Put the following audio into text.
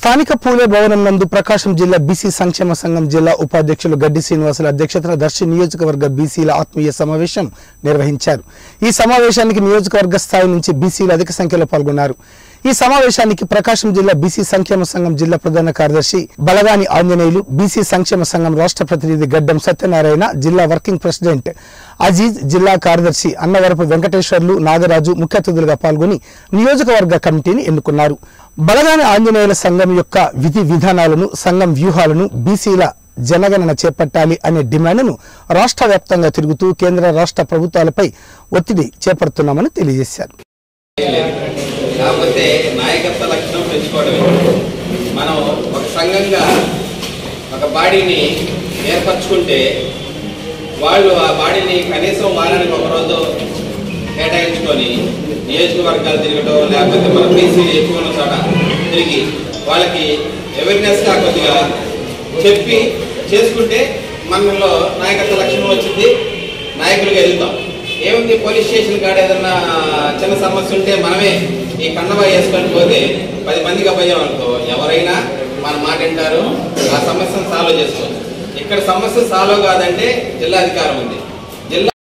స్థానిక పూలే భవనం నందు ప్రకాశం జిల్లా బీసీ సంక్షేమ సంఘం జిల్లా ఉపాధ్యక్షులు గడ్డి శ్రీనివాసుల అధ్యక్షతన దర్శి నియోజకవర్గ బీసీల ఆత్మీయ సమావేశం నిర్వహించారు ఈ సమావేశానికి నియోజకవర్గ స్థాయి నుంచి బీసీలు అధిక సంఖ్యలో పాల్గొన్నారు ఈ సమావేశానికి ప్రకాశం జిల్లా బీసీ సంక్షేమ సంఘం జిల్లా ప్రధాన కార్యదర్శి బలగాని ఆంజనేయులు బీసీ సంక్షేమ సంఘం రాష్ట్ర ప్రతినిధి గడ్డం సత్యనారాయణ జిల్లా వర్కింగ్ ప్రెసిడెంట్ అజీజ్ జిల్లా కార్యదర్శి అన్నవరపు వెంకటేశ్వర్లు నాగరాజు ముఖ్య అతిథులుగా పాల్గొని నియోజకవర్గ కమిటీని ఎన్నుకున్నారు బలగాని ఆంజనేయుల సంఘం యొక్క విధి విధానాలను సంఘం వ్యూహాలను బీసీల జనగణన చేపట్టాలి అనే డిమాండ్ను రాష్ట్ర వ్యాప్తంగా తిరుగుతూ కేంద్ర రాష్ట్ర ప్రభుత్వాలపై ఒత్తిడి చేపడుతున్నామని తెలియజేశారు కాకపోతే నాయకత్వ లక్షణం పెంచుకోవడమే మనం ఒక సంఘంగా ఒక బాడీని ఏర్పరచుకుంటే వాళ్ళు ఆ బాడీని కనీసం వారానికి ఒక రోజు కేటాయించుకొని నియోజకవర్గాలు తిరగటం లేకపోతే మన బీసీలు ఎక్కువ ఉన్న చోట తిరిగి వాళ్ళకి అవేర్నెస్గా కొద్దిగా చెప్పి చేసుకుంటే మనలో నాయకత్వ లక్షణం వచ్చింది నాయకులుగా ఎదుగుతాం ఏముంది పోలీస్ స్టేషన్ కాడ ఏదన్నా చిన్న సమస్య ఉంటే మనమే ఈ కండవ వేసుకొని పోతే పది మందికి పోయాం అనుకో ఎవరైనా మన మాట వింటారు ఆ సమస్యను సాల్వ్ చేసుకోవచ్చు ఇక్కడ సమస్య సాల్వ్ కాదంటే జిల్లాధికారం ఉంది జిల్లా